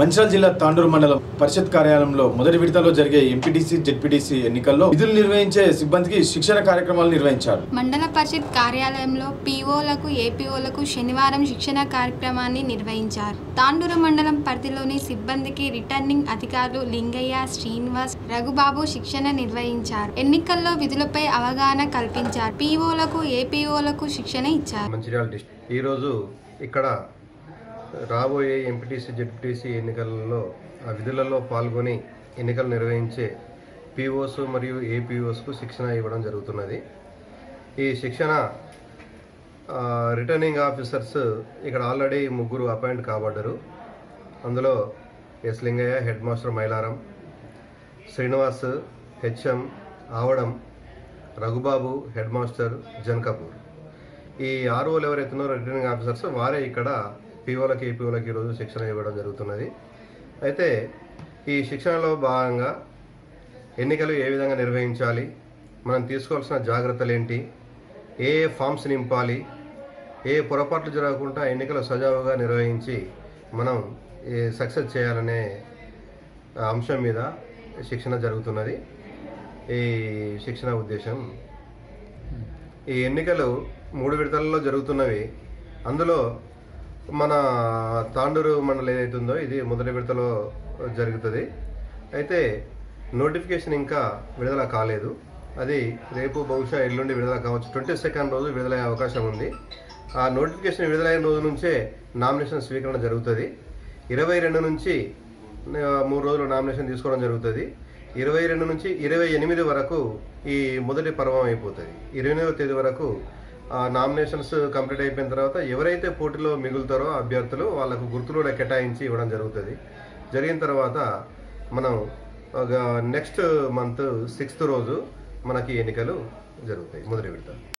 మంచిర్యాల జిల్లా తాండూరు మండలం పరిషత్ కార్యాలయంలో మొదటి విడతలో జరిగే ఎంపీటీసీ జెడ్పీటీసీ ఎన్నికల్లో విధులు నిర్వహించే సిబ్బందికి శిక్షణ కార్యక్రమాలు నిర్వహించారు మండల పరిషత్ కార్యాలయంలో పీఓలకు ఏపీఓలకు శనివారం శిక్షణ కార్యక్రమాన్ని నిర్వహించారు తాండూరు మండలం పరిధిలోని సిబ్బందికి రిటర్నింగ్ అధికారులు లింగయ్య శ్రీనివాస్ రఘుబాబు శిక్షణ నిర్వహించారు ఎన్నికల్లో విధులపై అవగాహన కల్పించారు పీఓలకు ఏపీఓలకు శిక్షణ ఇచ్చారు మంచిర్యాల డిస్ట్రిక్ట్ ఈరోజు ఇక్కడ రాబోయే ఎంపీటీసీ జెడ్పీటీసీ ఎన్నికలలో ఆ విధులలో పాల్గొని ఎన్నికలు నిర్వహించే పీఓస్ మరియు ఏపీఓస్కు శిక్షణ ఇవ్వడం జరుగుతున్నది ఈ శిక్షణ ఆ, రిటర్నింగ్ ఆఫీసర్స్ ఇక్కడ ఆల్రెడీ ముగ్గురు అపాయింట్ కాబడ్డారు అందులో S Lingaiah head master Mylaram Srinivas HM ఆవడం రఘుబాబు హెడ్ మాస్టర్ జన్కపూర్ ఈ ఆర్ఓలు ఎవరైతే ఉన్నారో రిటర్నింగ్ ఆఫీసర్స్ వారే ఇక్కడ పీఓలకి ఏపీఓలకి ఈరోజు శిక్షణ ఇవ్వడం జరుగుతున్నది అయితే ఈ శిక్షణలో భాగంగా ఎన్నికలు ఏ విధంగా నిర్వహించాలి మనం తీసుకోవాల్సిన జాగ్రత్తలు ఏంటి ఏ ఏ ఫామ్స్ నింపాలి ఏ పొరపాట్లు జరగకుండా ఎన్నికలు సజావుగా నిర్వహించి మనం సక్సెస్ చేయాలనే అంశం మీద శిక్షణ జరుగుతున్నది ఈ శిక్షణ ఉద్దేశం ఈ ఎన్నికలు మూడు విడతలలో జరుగుతున్నవి అందులో మన తాండూరు మండలం ఏదైతే ఉందో ఇది మొదటి విడతలో జరుగుతుంది అయితే నోటిఫికేషన్ ఇంకా విడుదల కాలేదు అది రేపు బహుశా ఎల్లుండి విడుదల కావచ్చు ట్వంటీ సెకండ్ రోజు విడుదలయ్యే అవకాశం ఉంది ఆ నోటిఫికేషన్ విడుదలైన రోజు నుంచే నామినేషన్ స్వీకరణ జరుగుతుంది ఇరవై రెండు నుంచి ఆ, మూడు రోజులు నామినేషన్ తీసుకోవడం జరుగుతుంది ఇరవై రెండు నుంచి ఇరవై ఎనిమిది వరకు ఈ మొదటి పర్వం అయిపోతుంది ఇరవై ఎనిమిదవ తేదీ వరకు ఆ నామినేషన్స్ కంప్లీట్ అయిపోయిన తర్వాత ఎవరైతే పోటీలో మిగులుతారో అభ్యర్థులు వాళ్ళకు గుర్తులు కూడా కేటాయించి ఇవ్వడం జరుగుతుంది జరిగిన తర్వాత మనం ఒక నెక్స్ట్ మంత్ సిక్స్త్ రోజు మనకి ఎన్నికలు జరుగుతాయి మొదటి విడత